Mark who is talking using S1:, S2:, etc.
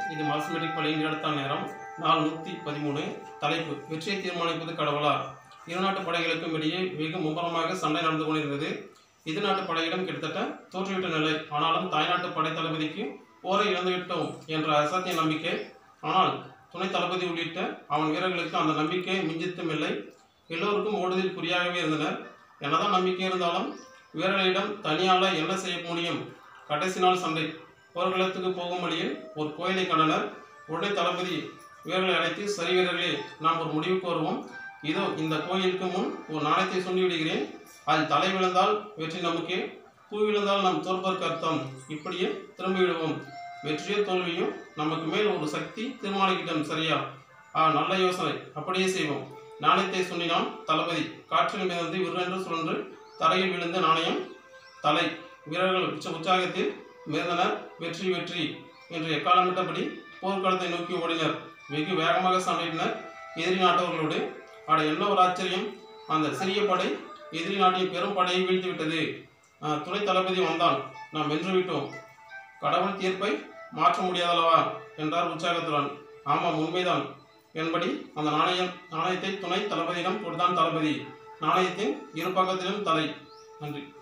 S1: இது மாஸ்மெட்டிக் பள்ளியின் இடத்தான் நேரம் நாள் நூற்றி பதிமூணு தலைப்பு வெற்றியை தீர்மானிப்பது கடவுளா இரு நாட்டு படைகளுக்கும் இடையே வெகு மும்முரமாக சண்டை நடந்து கொண்டிருந்தது இது நாட்டு படையிடம் கிட்டத்தட்ட தோற்றுவிட்ட நிலை ஆனாலும் தாய்நாட்டு படை தளபதிக்கு போரை இழந்துவிட்டோம் என்ற அசத்திய நம்பிக்கை ஆனால் துணை தளபதி உள்ளிட்ட அவன் வீரர்களுக்கு அந்த நம்பிக்கை மிஞ்சித்தும் இல்லை எல்லோருக்கும் ஓடுதல் குறியாகவே இருந்தனர் என்னதான் நம்பிக்கை இருந்தாலும் வீரர்களிடம் தனியால என்ன செய்ய முடியும் கடைசி நாள் சண்டை போர்க்களத்துக்கு போகும் வழியில் ஒரு கோயிலை கண்டனர் உடனே தளபதி வீரர்களை அழைத்து சரி வீரர்களே நாம் ஒரு முடிவுக்கு வருவோம் இதோ இந்த கோயிலுக்கு முன் ஒரு நாணயத்தை சொல்லி விடுகிறேன் அதில் தலை விழுந்தால் வெற்றி நமக்கே பூ விழுந்தால் நாம் தோற்பதற்கு அர்த்தம் இப்படியே திரும்பி விடுவோம் வெற்றியோ தோல்வியோ நமக்கு மேல் ஒரு சக்தி தீர்மானிக்கிட்டோம் சரியா ஆ நல்ல யோசனை அப்படியே செய்வோம் நாணயத்தை சொன்னினான் தளபதி காற்றில் மிதந்து விற்றென்று சுழன்று தரையில் விழுந்த நாணயம் தலை வீரர்கள் உச்ச உற்சாகத்தில் மிதந்தனர் வெற்றி வெற்றி என்று எக்காலமிட்டபடி போர்க்களத்தை நோக்கி ஓடினர் வெகு வேகமாக சண்டையிட்டனர் எதிரி நாட்டவர்களோடு அட என்ன ஒரு ஆச்சரியம் அந்த சிறிய படை எதிரி நாட்டின் பெரும் படையை வீழ்த்தி விட்டது ஆஹ், துணை தளபதி வந்தான் நாம் வென்று விட்டோம் கடவுள் தீர்ப்பை மாற்ற முடியாதல்லவா என்றார் உற்சாகத்துடன் ஆமாம் உண்மைதான் என்படி அந்த நாணயம் நாணயத்தை துணை தளபதியிடம் கொடுத்தான் தளபதி நாணயத்தின் இரு பக்கத்திலும் தலை நன்றி